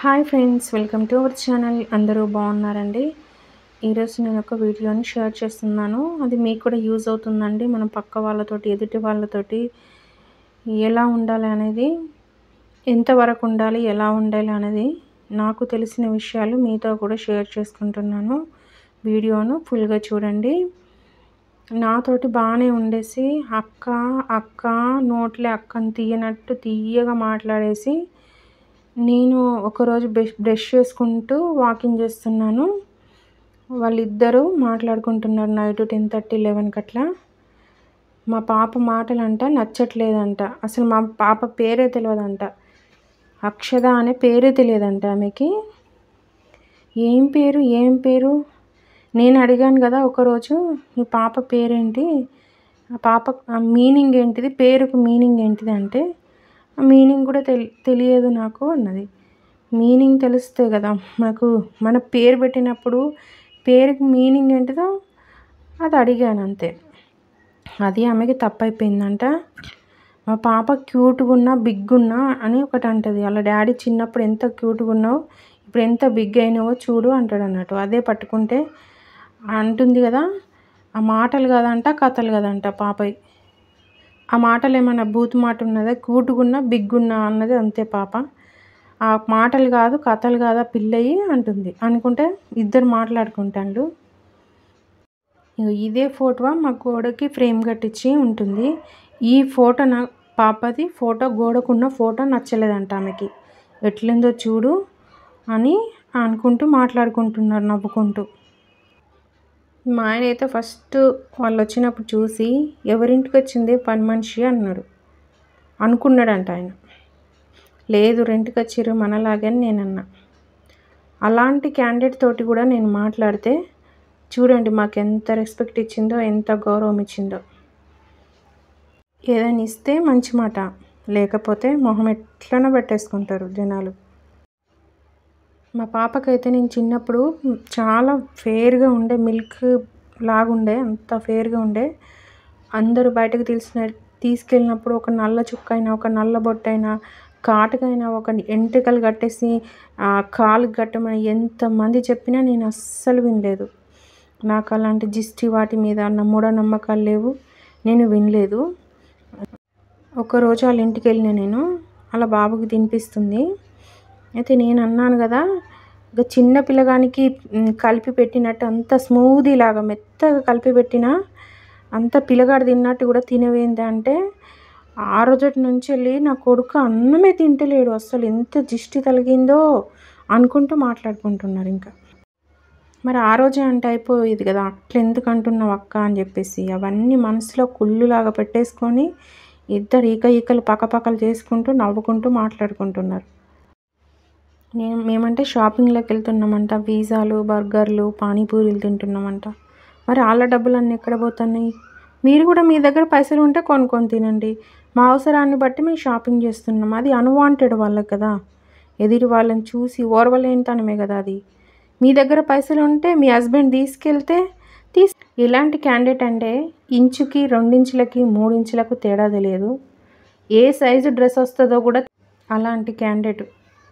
hi friends welcome to our channel అందరూ బాగున్నారండి ఈరోజు నేను ఒక వీడియోని షేర్ చేస్తున్నాను అది మీకు కూడా యూజ్ అవుతుందండి మనం పక్క వాళ్ళతోటి ఎదుటి వాళ్ళతోటి ఎలా ఉండాలి అనేది ఎంతవరకు ఉండాలి ఎలా ఉండాలి అనేది నాకు తెలిసిన విషయాలు మీతో కూడా షేర్ చేసుకుంటున్నాను వీడియోను ఫుల్గా చూడండి నాతోటి బాగానే ఉండేసి అక్క అక్క నోట్లే అక్కని తీయనట్టు తీయగా మాట్లాడేసి నేను ఒకరోజు బ్రష్ బ్రష్ చేసుకుంటూ వాకింగ్ చేస్తున్నాను వాళ్ళిద్దరూ మాట్లాడుకుంటున్నారు నైట్ టెన్ థర్టీ లెవెన్కి అట్లా మా పాప మాటలంట నచ్చట్లేదంట అసలు మా పాప పేరే తెలియదంట అక్షద అనే పేరే తెలియదంట ఆమెకి ఏం పేరు ఏం పేరు నేను అడిగాను కదా ఒకరోజు మీ పాప పేరేంటి ఆ పాప మీనింగ్ ఏంటిది పేరుకు మీనింగ్ ఏంటిది అంటే మీనింగ్ కూడా తెలి తెలియదు నాకు అన్నది మీనింగ్ తెలిస్తే కదా మనకు మన పేరు పెట్టినప్పుడు పేరుకి మీనింగ్ ఏంటిదో అది అడిగాను అంతే అది ఆమెకి తప్పైపోయిందంట మా పాప క్యూట్గా ఉన్నా బిగ్ ఉన్నా అని ఒకటి అంటది వాళ్ళ డాడీ చిన్నప్పుడు ఎంత క్యూట్గా ఉన్నావు ఇప్పుడు ఎంత బిగ్ అయినావో చూడు అంటాడు అన్నట్టు అదే పట్టుకుంటే అంటుంది కదా ఆ మాటలు కదంట కథలు కదంట పాపయ్య ఆ మాటలు ఏమైనా బూత్ మాట ఉన్నదా కూటుగున్నా బిగ్గున్నా అన్నది అంతే పాప ఆ మాటలు కాదు కథలు కాదా పిల్లయి అంటుంది అనుకుంటే ఇద్దరు మాట్లాడుకుంటాండు ఇదే ఫోటో మా గోడకి ఫ్రేమ్ కట్టించి ఉంటుంది ఈ ఫోటో నా పాపది ఫోటో గోడకున్న ఫోటో నచ్చలేదంట ఆమెకి ఎట్లుందో చూడు అని అనుకుంటూ మాట్లాడుకుంటున్నారు నవ్వుకుంటూ మా ఆయన అయితే ఫస్ట్ వాళ్ళు వచ్చినప్పుడు చూసి ఎవరింటికి వచ్చింది పని మనిషి అన్నాడు అనుకున్నాడంట ఆయన లేదు రెంట్కి వచ్చిర్రు మనలాగే అని నేను అన్నా అలాంటి క్యాండిడేట్ తోటి కూడా నేను మాట్లాడితే చూడండి మాకు ఎంత రెస్పెక్ట్ ఇచ్చిందో ఎంత గౌరవం ఇచ్చిందో ఏదైనా ఇస్తే మంచి మాట లేకపోతే మొహం ఎట్లనో పెట్టేసుకుంటారు జనాలు మా పాపకైతే నేను చిన్నప్పుడు చాలా ఫేర్గా ఉండే మిల్క్ లాగుండే అంత ఫేర్గా ఉండే అందరూ బయటకు తెలిసిన తీసుకెళ్ళినప్పుడు ఒక నల్ల చుక్క అయినా ఒక నల్ల బొట్టైనా కాటుకైనా ఒక ఎంట్రికలు కట్టేసి కాలు కట్టమని ఎంతమంది చెప్పినా నేను అస్సలు వినలేదు నాకు అలాంటి జిస్టి వాటి మీద మూఢ నమ్మకాలు లేవు నేను వినలేదు ఒకరోజు వాళ్ళ ఇంటికి వెళ్ళిన నేను అలా బాబుకి తినిపిస్తుంది అయితే నేను అన్నాను కదా ఇక చిన్న పిల్లగానికి కలిపి పెట్టినట్టు అంత స్మూదీ లాగా మెత్తగా కలిపి పెట్టిన అంత పిల్లగాడు తిన్నట్టు కూడా తినవేంది అంటే ఆ రోజటి నుంచి వెళ్ళి నా కొడుకు అన్నమే తింటలేడు అసలు ఎంత దిష్టి తలిగిందో అనుకుంటూ మాట్లాడుకుంటున్నారు ఇంకా మరి ఆ రోజే అంటే అయిపోయేది కదా అట్లా ఎందుకు అంటున్నావు అక్క అని చెప్పేసి అవన్నీ మనసులో కుళ్ళులాగా పెట్టేసుకొని ఇద్దరు ఈక ఈకలు పక్కపక్కలు చేసుకుంటూ నవ్వుకుంటూ మాట్లాడుకుంటున్నారు నేను మేమంటే షాపింగ్లోకి వెళ్తున్నామంట పిజ్జాలు బర్గర్లు పానీపూరీలు తింటున్నామంట మరి వాళ్ళ డబ్బులు అన్నీ ఎక్కడ పోతున్నాయి మీరు కూడా మీ దగ్గర పైసలు ఉంటే కొనుక్కొని తినండి మా అవసరాన్ని బట్టి మేము షాపింగ్ చేస్తున్నాం అది అన్వాంటెడ్ వాళ్ళకి కదా ఎదుటి వాళ్ళని చూసి ఓర్వలేనితనమే కదా అది మీ దగ్గర పైసలు ఉంటే మీ హస్బెండ్ తీసుకెళ్తే తీస్ ఎలాంటి క్యాండిడేట్ అంటే ఇంచుకి రెండించులకి మూడించులకు తేడా తెలియదు ఏ సైజు డ్రెస్ వస్తుందో కూడా అలాంటి క్యాండిడేట్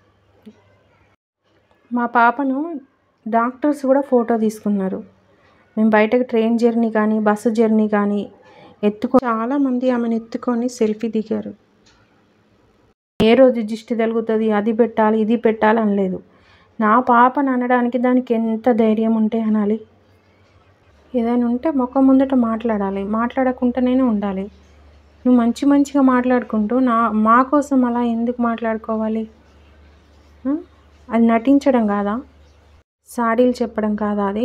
మా పాపను డాక్టర్స్ కూడా ఫోటో తీసుకున్నారు మేము బయటకు ట్రైన్ జర్నీ కానీ బస్సు జర్నీ కానీ ఎత్తుకో చాలామంది ఆమెను ఎత్తుకొని సెల్ఫీ దిగారు ఏ రోజు దిష్టి తగులుతుంది అది పెట్టాలి ఇది పెట్టాలి అనలేదు నా పాపను అనడానికి దానికి ఎంత ధైర్యం ఉంటే అనాలి ఏదైనా ఉంటే ముఖం ముందట మాట్లాడాలి మాట్లాడకుండానే ఉండాలి నువ్వు మంచి మంచిగా మాట్లాడుకుంటూ నా మా కోసం అలా ఎందుకు మాట్లాడుకోవాలి అది నటించడం కాదా సాడీలు చెప్పడం కాదా అది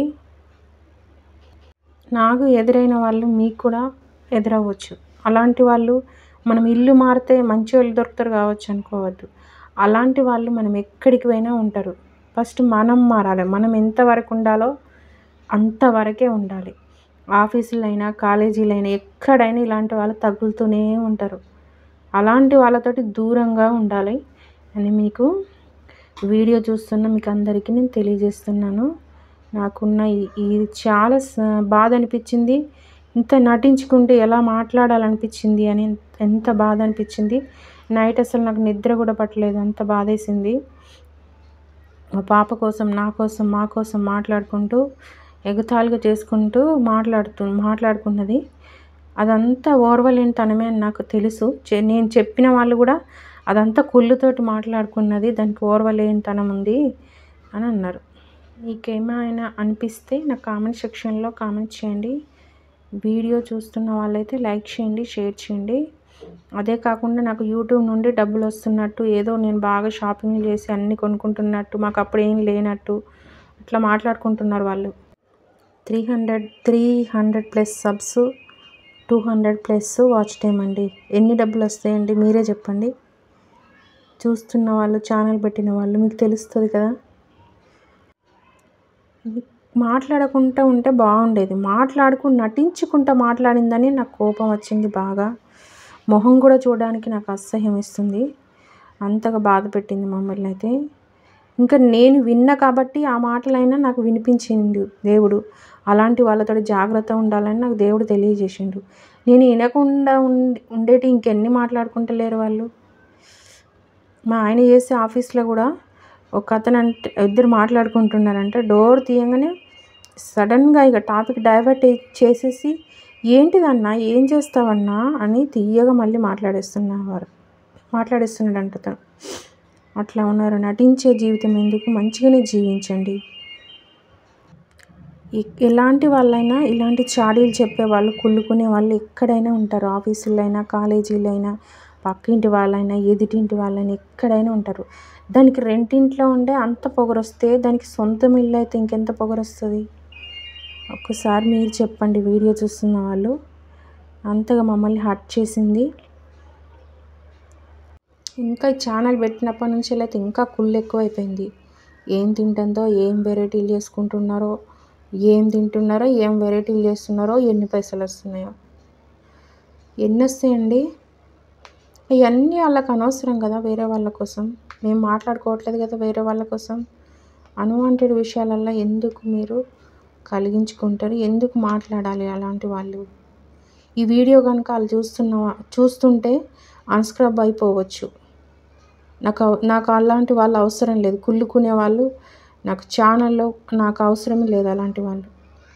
నాకు ఎదురైన వాళ్ళు మీకు కూడా ఎదురవ్వచ్చు అలాంటి వాళ్ళు మనం ఇల్లు మారితే మంచి వాళ్ళు దొరుకుతారు కావచ్చు అనుకోవద్దు అలాంటి వాళ్ళు మనం ఎక్కడికి పోయినా ఉంటారు ఫస్ట్ మనం మారాలి మనం ఎంతవరకు ఉండాలో అంతవరకే ఉండాలి ఆఫీసులో అయినా కాలేజీలో అయినా ఎక్కడైనా ఇలాంటి వాళ్ళు తగులుతూనే ఉంటారు అలాంటి వాళ్ళతోటి దూరంగా ఉండాలి అని మీకు వీడియో చూస్తున్న మీకు అందరికీ నేను తెలియజేస్తున్నాను నాకున్న ఇది చాలా బాధ అనిపించింది ఇంత నటించుకుంటే ఎలా మాట్లాడాలనిపించింది అని ఎంత బాధ అనిపించింది నైట్ అసలు నాకు నిద్ర కూడా పట్టలేదు అంత బాధేసింది మా పాప కోసం నా కోసం మా కోసం మాట్లాడుకుంటూ ఎగతాళిగా చేసుకుంటూ మాట్లాడుతూ మాట్లాడుకున్నది అదంతా ఓర్వలేని తనమే అని నాకు తెలుసు చె- నేను చెప్పిన వాళ్ళు కూడా అదంతా కుళ్ళుతోటి మాట్లాడుకున్నది దానికి ఓర్వలేని తనం ఉంది అని అన్నారు మీకేమైనా అనిపిస్తే నా కామెంట్ సెక్షన్లో కామెంట్ చేయండి వీడియో చూస్తున్న వాళ్ళైతే లైక్ చేయండి షేర్ చేయండి అదే కాకుండా నాకు యూట్యూబ్ నుండి డబ్బులు వస్తున్నట్టు ఏదో నేను బాగా షాపింగ్ చేసి అన్నీ కొనుక్కుంటున్నట్టు మాకు అప్పుడు ఏం లేనట్టు అట్లా మాట్లాడుకుంటున్నారు వాళ్ళు three hundred three hundred plus subs two hundred plus watch time అండి ఎన్ని డబ్బులు వస్తాయండి మీరే చెప్పండి చూస్తున్న వాళ్ళు ఛానల్ పెట్టిన వాళ్ళు మీకు తెలుస్తుంది కదా మాట్లాడకుండా ఉంటే బాగుండేది మాట్లాడుకు నటించుకుంటా మాట్లాడిందని నాకు కోపం వచ్చింది బాగా మొహం కూడా చూడడానికి నాకు అసహ్యం ఇస్తుంది అంతగా బాధ పెట్టింది మమ్మల్ని అయితే ఇంకా నేను విన్నా కాబట్టి ఆ మాటలైనా నాకు వినిపించిండు దేవుడు అలాంటి వాళ్ళతో జాగ్రత్త ఉండాలని నాకు దేవుడు తెలియజేసిండు నేను వినకుండా ఉండి ఉండేటి ఇంకెన్ని మాట్లాడుకుంటలేరు వాళ్ళు మా ఆయన చేసే ఆఫీస్లో కూడా ఒక అతను అంటే ఇద్దరు మాట్లాడుకుంటున్నారంటే డోర్ తీయగానే సడన్గా ఇక టాపిక్ డైవర్ట్ చేసేసి ఏంటిదన్నా ఏం చేస్తావన్నా అని తీయగా మళ్ళీ మాట్లాడేస్తున్నవారు మాట్లాడేస్తున్నాడు తను అట్లా ఉన్నారు నటించే జీవితం ఎందుకు మంచిగానే జీవించండి ఎ- ఎలాంటి వాళ్ళైనా ఇలాంటి చాడీలు చెప్పే వాళ్ళు కుళ్ళుకునే వాళ్ళు ఎక్కడైనా ఉంటారు ఆఫీసుల్లో అయినా కాలేజీలో అయినా పక్కింటి వాళ్ళైనా ఎదుటింటి వాళ్ళైనా ఎక్కడైనా ఉంటారు దానికి రెంటింట్లో ఉండే అంత పొగరొస్తే దానికి సొంతం ఇల్లు అయితే ఇంకెంత పొగరొస్తుంది ఒక్కసారి మీరు చెప్పండి వీడియో చూస్తున్న వాళ్ళు అంతగా మమ్మల్ని హర్ట్ చేసింది ఇంకా ఈ ఛానల్ పెట్టినప్పటి నుంచి అయితే ఇంకా కుళ్ళు ఎక్కువైపోయింది ఏం తింటుందో ఏం వెరైటీలు చేసుకుంటున్నారో ఏం తింటున్నారో ఏం వెరైటీలు చేస్తున్నారో ఎన్ని పైసలు వస్తున్నాయో ఎన్ని వస్తాయండి ఇవన్నీ వాళ్ళకి అనవసరం కదా వేరే వాళ్ళ కోసం మేము మాట్లాడుకోవట్లేదు కదా వేరే వాళ్ళ కోసం అన్వాంటెడ్ విషయాలల్లో ఎందుకు మీరు కలిగించుకుంటారు ఎందుకు మాట్లాడాలి అలాంటి వాళ్ళు ఈ వీడియో కనుక వాళ్ళు చూస్తున్న చూస్తుంటే అన్స్క్రబ్ అయిపోవచ్చు నాకు అవ- నాకు అలాంటి వాళ్ళు అవసరం లేదు కుళ్ళుకునే వాళ్ళు నాకు ఛానల్లో నాకు అవసరమే లేదు అలాంటి వాళ్ళు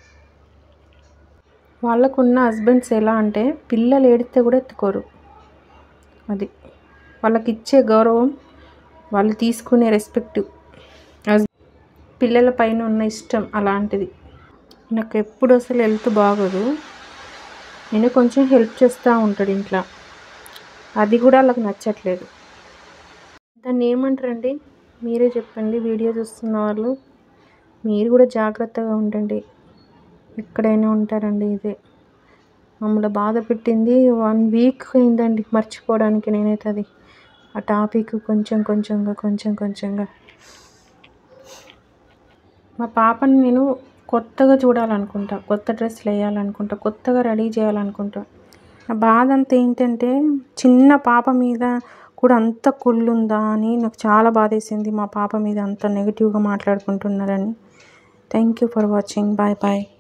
వాళ్ళకున్న హస్బెండ్స్ ఎలా అంటే పిల్లలు ఏడితే కూడా ఎత్తుకోరు అది వాళ్ళకి ఇచ్చే గౌరవం వాళ్ళు తీసుకునే రెస్పెక్ట్ పిల్లల పైన ఉన్న ఇష్టం అలాంటిది నాకు ఎప్పుడు అసలు హెల్త్ బాగోదు నేను కొంచెం హెల్ప్ చేస్తూ ఉంటాడు ఇంట్లో అది కూడా వాళ్ళకి నచ్చట్లేదు దాన్ని ఏమంటారండి మీరే చెప్పండి వీడియో చూస్తున్న వాళ్ళు మీరు కూడా జాగ్రత్తగా ఉండండి ఎక్కడైనా ఉంటారండి ఇదే మమ్మల్ని బాధ పెట్టింది వన్ వీక్ అయిందండి మర్చిపోవడానికి నేనైతే అది ఆ టాపిక్ కొంచెం కొంచెంగా కొంచెం కొంచెంగా మా పాపని నేను కొత్తగా చూడాలనుకుంటా కొత్త డ్రెస్లు వేయాలనుకుంటా కొత్తగా రెడీ చేయాలనుకుంటా నా బాధ అంతా ఏంటంటే చిన్న పాప మీద కూడా అంత కుళ్ళుందా అని నాకు చాలా బాధేసింది మా పాప మీద అంత నెగిటివ్గా మాట్లాడుకుంటున్నారని thank you for watching bye bye